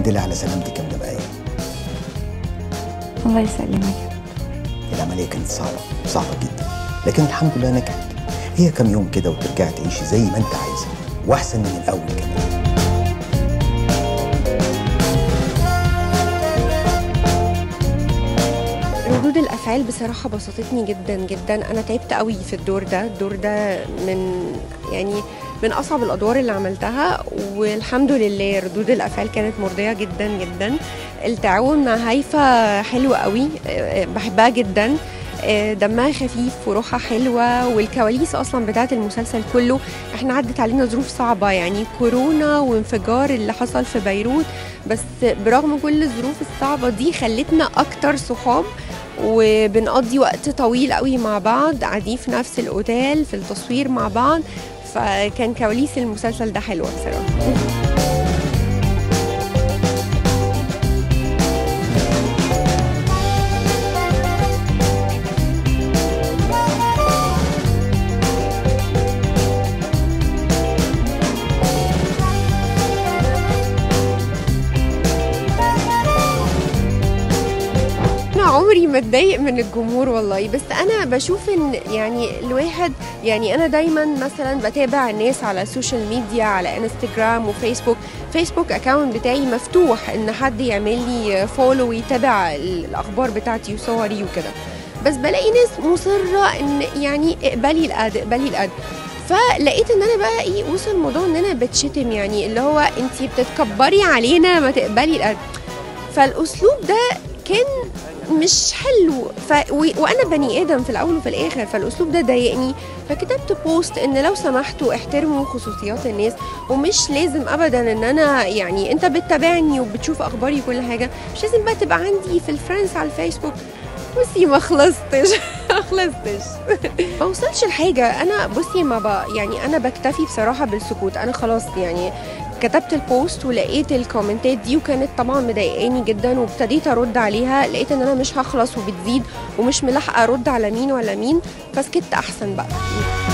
الحمد لله على سلامتك يا مدام آية الله يسلمك العملية كانت صعبة صعبة جدا لكن الحمد لله نجحت هي كام يوم كده وترجعي تعيشي زي ما انت عايزة واحسن من الأول كمان ردود الافعال بصراحه بسطتني جدا جدا انا تعبت قوي في الدور ده الدور ده من يعني من اصعب الادوار اللي عملتها والحمد لله ردود الافعال كانت مرضيه جدا جدا التعاون مع هيفا حلو قوي أه، بحبها جدا أه، دمها خفيف وروحها حلوة والكواليس أصلا بتاعت المسلسل كله احنا عدت علينا ظروف صعبة يعني كورونا وانفجار اللي حصل في بيروت بس برغم كل الظروف الصعبة دي خلتنا أكتر صحاب وبنقضي وقت طويل قوي مع بعض قاعدين في نفس الاوتيل في التصوير مع بعض فكان كواليس المسلسل ده حلوه بصراحه انا عمري ما اتضايق من الجمهور والله بس انا بشوف ان يعني الواحد يعني انا دايما مثلا بتابع الناس على السوشيال ميديا على انستجرام وفيسبوك فيسبوك اكاونت بتاعي مفتوح ان حد يعمل لي فولو ويتابع الاخبار بتاعتي وصوري وكده بس بلاقي ناس مصره ان يعني اقبلي الاد اقبلي الاد فلقيت ان انا بقى ايه وصل الموضوع ان انا بتشتم يعني اللي هو انتي بتتكبري علينا ما تقبلي الاد فالاسلوب ده كان مش حلو ف... و... وانا بني ادم في الاول وفي الاخر فالاسلوب ده ضايقني فكتبت بوست ان لو سمحتوا احترموا خصوصيات الناس ومش لازم ابدا ان انا يعني انت بتتابعني وبتشوف اخباري كل حاجه مش لازم بقى تبقى عندي في الفريندز على الفيسبوك بصي ما خلصتش ما خلصتش ما وصلش لحاجه انا بصي ما بقى يعني انا بكتفي بصراحه بالسكوت انا خلاص يعني كتبت البوست ولقيت الكومنتات دي وكانت طبعا مضايقاني جدا وابتديت ارد عليها لقيت ان انا مش هخلص وبتزيد ومش ملاحقه ارد على مين ولا مين فسكت احسن بقى